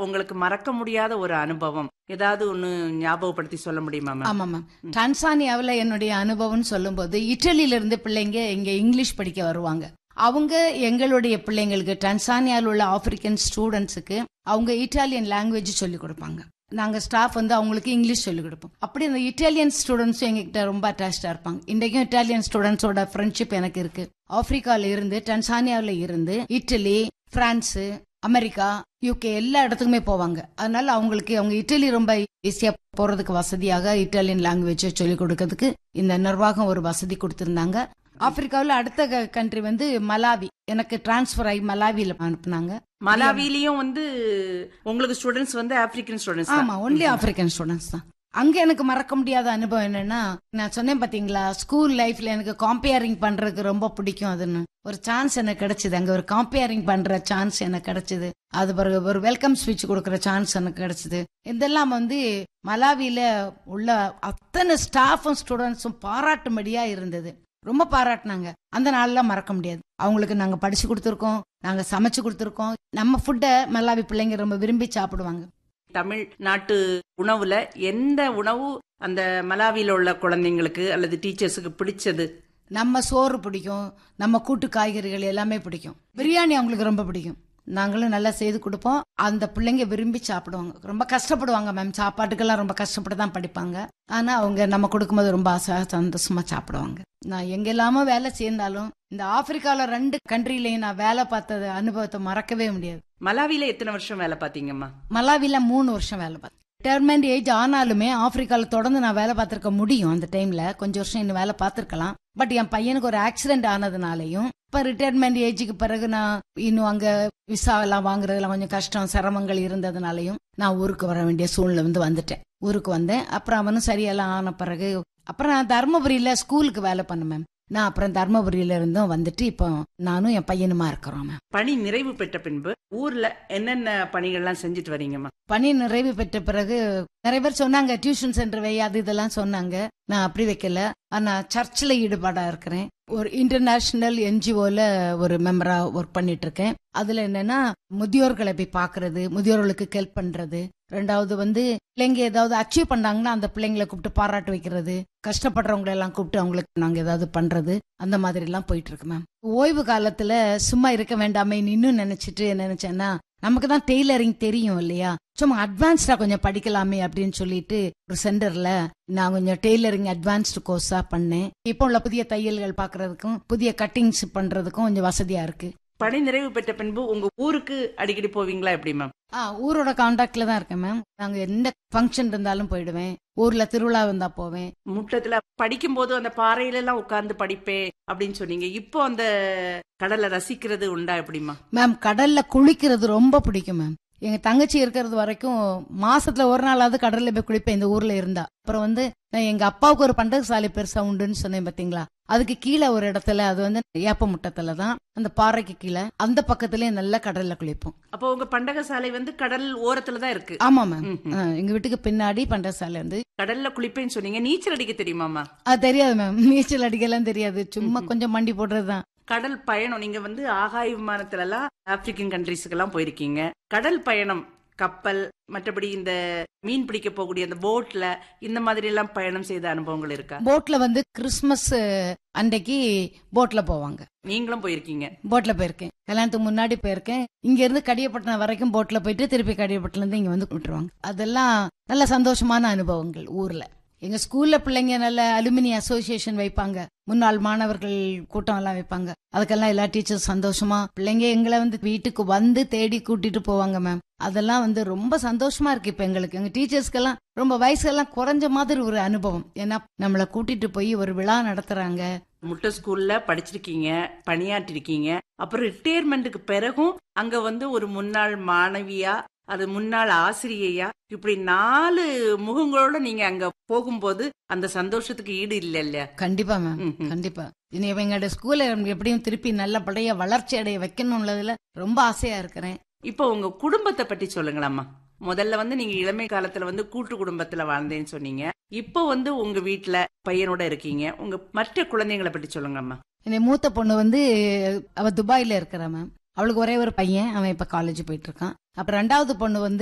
உங்களுக்கு மறக்க முடியாத ஒரு அனுபவம் ஏதாவது ஒண்ணு ஞாபகப்படுத்தி சொல்ல முடியுமா மேம் ஆமா மேம் டான்சானியாவில் என்னுடைய அனுபவம்னு சொல்லும்போது இட்டலியில இருந்து பிள்ளைங்க இங்க இங்கிலீஷ் படிக்க வருவாங்க அவங்க எங்களுடைய பிள்ளைங்களுக்கு டான்சானியாவில் உள்ள ஆப்பிரிக்கன் ஸ்டூடெண்ட்ஸுக்கு அவங்க இட்டாலியன் லாங்குவேஜ் சொல்லி கொடுப்பாங்க நாங்க ஸ்டாஃப் வந்து அவங்களுக்கு இங்கிலீஷ் சொல்லி கொடுப்போம் அப்படி அந்த இட்டாலியன் ஸ்டூடெண்ட்ஸும் எங்ககிட்ட ரொம்ப அட்டாச்சா இருப்பாங்க இன்றைக்கும் இட்டாலியன் ஸ்டூடெண்ட்ஸோட ஃப்ரெண்ட்ஷிப் எனக்கு இருக்கு ஆப்பிரிக்கால இருந்து டான்சானியாவில் இருந்து இட்டலி பிரான்ஸ் அமெரிக்கா யூகே எல்லா இடத்துக்குமே போவாங்க அதனால அவங்களுக்கு அவங்க இட்டலி ரொம்ப ஈஸியா போறதுக்கு வசதியாக இட்டாலியன் லாங்குவேஜ் சொல்லி கொடுக்கறதுக்கு இந்த நிர்வாகம் ஒரு வசதி கொடுத்திருந்தாங்க ஆப்பிரிக்காவில் அடுத்த கண்ட்ரி வந்து மலாவி எனக்கு டிரான்ஸ்ஃபர் ஆகி மலாவியில அனுப்புனாங்க மலாவிலையும் வந்து உங்களுக்கு ஸ்டூடெண்ட்ஸ் வந்து ஆப்பிரிக்கன் ஸ்டூடெண்ட்ஸ் ஆமா ஒன்லி ஆப்பிரிக்கன் ஸ்டூடெண்ட்ஸ் தான் அங்க எனக்கு மறக்க முடியாத அனுபவம் என்னன்னா நான் சொன்னேன் பாத்தீங்களா ஸ்கூல் லைஃப்ல எனக்கு காம்பியரிங் பண்றதுக்கு ரொம்ப பிடிக்கும் அதுன்னு ஒரு சான்ஸ் எனக்கு கிடைச்சது அங்க ஒரு காம்பியரிங் பண்ற சான்ஸ் எனக்கு கிடைச்சது அது பிறகு ஒரு வெல்கம் ஸ்பீச் கொடுக்கற சான்ஸ் எனக்கு கிடைச்சது இதெல்லாம் வந்து மலாவியில உள்ள அத்தனை ஸ்டாஃபும் ஸ்டூடெண்ட்ஸும் பாராட்டும்படியா இருந்தது ரொம்ப பாராட்டினாங்க அந்த நாள்லாம் மறக்க முடியாது அவங்களுக்கு நாங்க படிச்சு கொடுத்துருக்கோம் நாங்க சமைச்சு கொடுத்துருக்கோம் நம்ம ஃபுட்டை மல்லாவி பிள்ளைங்க ரொம்ப விரும்பி சாப்பிடுவாங்க தமிழ் நாட்டு உணவுல எந்த உணவு அந்த மலாவில உள்ள குழந்தைங்களுக்கு அல்லது டீச்சர்ஸுக்கு பிடிச்சது நம்ம சோறு பிடிக்கும் நம்ம கூட்டு காய்கறிகள் எல்லாமே பிடிக்கும் பிரியாணி அவங்களுக்கு ரொம்ப பிடிக்கும் நாங்களும் நல்லா செய்து கொடுப்போம் அந்த பிள்ளைங்க விரும்பி சாப்பிடுவாங்க ரொம்ப கஷ்டப்படுவாங்க மேம் சாப்பாட்டுக்கெல்லாம் ரொம்ப கஷ்டப்பட்டு தான் படிப்பாங்க ஆனா அவங்க நம்ம கொடுக்கும்போது ரொம்ப ஆசை சந்தோஷமா சாப்பிடுவாங்க நான் எங்கெல்லாமோ வேலை சேர்ந்தாலும் இந்த ஆப்பிரிக்கால ரெண்டு கண்ட்ரிலையும் நான் வேலை பார்த்தது அனுபவத்தை மறக்கவே முடியாது மலாவில எத்தனை வருஷம் வேலை பாத்தீங்கம்மா மலாவில மூணு வருஷம் வேலை பார்த்தேன் ரிட்டையர்மெண்ட் ஏஜ் ஆனாலுமே ஆப்பிரிக்கால தொடர்ந்து நான் வேலை பார்த்திருக்க முடியும் அந்த டைம்ல கொஞ்சம் வருஷம் இன்னும் வேலை பார்த்திருக்கலாம் பட் என் பையனுக்கு ஒரு ஆக்சிடென்ட் ஆனதுனாலையும் இப்ப ரிட்டையர்மெண்ட் ஏஜுக்கு பிறகு நான் இன்னும் அங்க விசா எல்லாம் வாங்குறதுல கொஞ்சம் கஷ்டம் சிரமங்கள் இருந்ததுனாலையும் நான் ஊருக்கு வர வேண்டிய சூழ்நிலை வந்து வந்துட்டேன் ஊருக்கு வந்தேன் அப்புறம் அவனும் சரியெல்லாம் ஆன பிறகு அப்புறம் நான் தருமபுரியில ஸ்கூலுக்கு வேலை பண்ணேன் மேம் நான் அப்புறம் தருமபுரியில இருந்தும் வந்துட்டு இப்போ நானும் என் பையனுமா இருக்கிறோம் மேம் பணி நிறைவு பெற்ற பின்பு ஊர்ல என்னென்ன பணிகள்லாம் செஞ்சுட்டு வரீங்கம்மா பணி நிறைவு பெற்ற பிறகு நிறைய பேர் சொன்னாங்க டியூஷன் சென்டர் வை அது இதெல்லாம் சொன்னாங்க நான் அப்படி வைக்கல ஆனா சர்ச்சில் ஈடுபாடா இருக்கிறேன் ஒரு இன்டர்நேஷனல் என்ஜிஓல ஒரு மெம்பரா ஒர்க் பண்ணிட்டு இருக்கேன் அதுல என்னன்னா முதியோர்களை போய் பாக்குறது முதியோர்களுக்கு ஹெல்ப் பண்றது ரெண்டாவது வந்து பிள்ளைங்க ஏதாவது அச்சீவ் பண்ணாங்கன்னா அந்த பிள்ளைங்களை கூப்பிட்டு பாராட்டு வைக்கிறது கஷ்டப்படுறவங்களை எல்லாம் கூப்பிட்டு அவங்களுக்கு நாங்க ஏதாவது பண்றது அந்த மாதிரி எல்லாம் போயிட்டு இருக்கு மேம் ஓய்வு காலத்துல சும்மா இருக்க வேண்டாமே இன்னும் நினைச்சிட்டு நினைச்சேன்னா நமக்கு தான் டெய்லரிங் தெரியும் இல்லையா சும்மா அட்வான்ஸ்டா கொஞ்சம் படிக்கலாமே அப்படின்னு சொல்லிட்டு ஒரு சென்டர்ல நான் கொஞ்சம் டெய்லரிங் அட்வான்ஸ்டு கோர்ஸா பண்ணேன் இப்போ உள்ள புதிய தையல்கள் பாக்குறதுக்கும் புதிய கட்டிங்ஸ் பண்றதுக்கும் கொஞ்சம் வசதியா இருக்கு பணி நிறைவு பெற்ற பின்பு உங்க ஊருக்கு அடிக்கடி போவீங்களா எப்படி மேம் ஆ ஊரோட கான்டாக்ட்ல தான் இருக்கேன் மேம் நாங்க எந்த ஃபங்க்ஷன் இருந்தாலும் போயிடுவேன் ஊர்ல திருவிழா வந்தா போவேன் முட்டத்துல படிக்கும் போது அந்த பாறையில எல்லாம் உட்கார்ந்து படிப்பேன் அப்படின்னு சொன்னீங்க இப்போ அந்த கடலை ரசிக்கிறது உண்டா எப்படிமா மேம் கடல்ல குளிக்கிறது ரொம்ப பிடிக்கும் மேம் எங்க தங்கச்சி இருக்கிறது வரைக்கும் மாசத்துல ஒரு நாளாவது கடல்ல போய் குளிப்பேன் இந்த ஊர்ல இருந்தா அப்புறம் வந்து நான் எங்க அப்பாவுக்கு ஒரு பண்டக சாலை பெருசா உண்டுன்னு சொன்னேன் பாத்தீங்களா அதுக்கு கீழே ஒரு இடத்துல அது வந்து ஏப்ப முட்டத்துல தான் அந்த பாறைக்கு கீழே அந்த பக்கத்துலயே நல்லா கடல்ல குளிப்போம் அப்போ உங்க பண்டக சாலை வந்து கடல் ஓரத்துல தான் இருக்கு ஆமா மேம் ம்ஹும். ஆ, எங்க வீட்டுக்கு பின்னாடி பண்டக சாலை வந்து கடல்ல குளிப்பேன்னு சொன்னீங்க நீச்சல் அடிக்க தெரியுமாமா அது தெரியாது மேம் நீச்சல் அடிக்கலாம் தெரியாது சும்மா கொஞ்சம் மண்டி போடுறதுதான் கடல் பயணம் நீங்க வந்து ஆகாய விமானத்துல எல்லாம் ஆப்பிரிக்கன் கண்ட்ரிஸ்க்கு எல்லாம் போயிருக்கீங்க கடல் பயணம் கப்பல் மற்றபடி இந்த மீன் பிடிக்க போகக்கூடிய அந்த போட்ல இந்த மாதிரி எல்லாம் பயணம் செய்த அனுபவங்கள் இருக்கா போட்ல வந்து கிறிஸ்மஸ் அன்னைக்கு போட்ல போவாங்க நீங்களும் போயிருக்கீங்க போட்ல போயிருக்கேன் கல்யாணத்துக்கு முன்னாடி போயிருக்கேன் இங்க இருந்து கடியப்பட்டினம் வரைக்கும் போட்ல போயிட்டு திருப்பி கடியப்பட்டினம் இருந்து இங்க வந்து விட்டுருவாங்க அதெல்லாம் நல்ல சந்தோஷமான அனுபவங்கள் ஊர்ல எங்க ஸ்கூல்ல பிள்ளைங்க நல்ல அலுமினி அசோசியேஷன் வைப்பாங்க முன்னாள் மாணவர்கள் கூட்டம் எல்லாம் வைப்பாங்க அதுக்கெல்லாம் எல்லா டீச்சர்ஸ் சந்தோஷமா பிள்ளைங்க எங்களை வந்து வீட்டுக்கு வந்து தேடி கூட்டிட்டு போவாங்க மேம் அதெல்லாம் வந்து ரொம்ப சந்தோஷமா இருக்கு இப்ப எங்களுக்கு எங்க டீச்சர்ஸ்க்கெல்லாம் ரொம்ப வயசெல்லாம் குறைஞ்ச மாதிரி ஒரு அனுபவம் ஏன்னா நம்மளை கூட்டிட்டு போய் ஒரு விழா நடத்துறாங்க முட்டை ஸ்கூல்ல படிச்சிருக்கீங்க பணியாற்றிருக்கீங்க அப்புறம் ரிட்டையர்மெண்ட்டுக்கு பிறகும் அங்க வந்து ஒரு முன்னாள் மாணவியா அது முன்னாள் ஆசிரியையா இப்படி நாலு முகங்களோட நீங்க அங்க போகும்போது அந்த சந்தோஷத்துக்கு ஈடு இல்ல இல்லையா கண்டிப்பா மேம் ம்ஹும். கண்டிப்பா இனி எங்களோட ஸ்கூல்ல எப்படியும் திருப்பி நல்லபடியா வளர்ச்சி அடைய வைக்கணும்ன்றதுல ரொம்ப ஆசையா இருக்கிறேன் இப்போ உங்க குடும்பத்தை பத்தி சொல்லுங்களாம்மா முதல்ல வந்து நீங்க இளமை காலத்துல வந்து கூட்டு குடும்பத்துல வாழ்ந்தேன்னு சொன்னீங்க இப்போ வந்து உங்க வீட்ல பையனோட இருக்கீங்க உங்க மற்ற குழந்தைங்களை பத்தி சொல்லுங்கம்மா என்னை மூத்த பொண்ணு வந்து அவ துபாயில இருக்கிறா மேம் அவளுக்கு ஒரே ஒரு பையன் அவன் இப்ப காலேஜ் போயிட்டு இருக்கான் அப்புறம் ரெண்டாவது பொண்ணு வந்து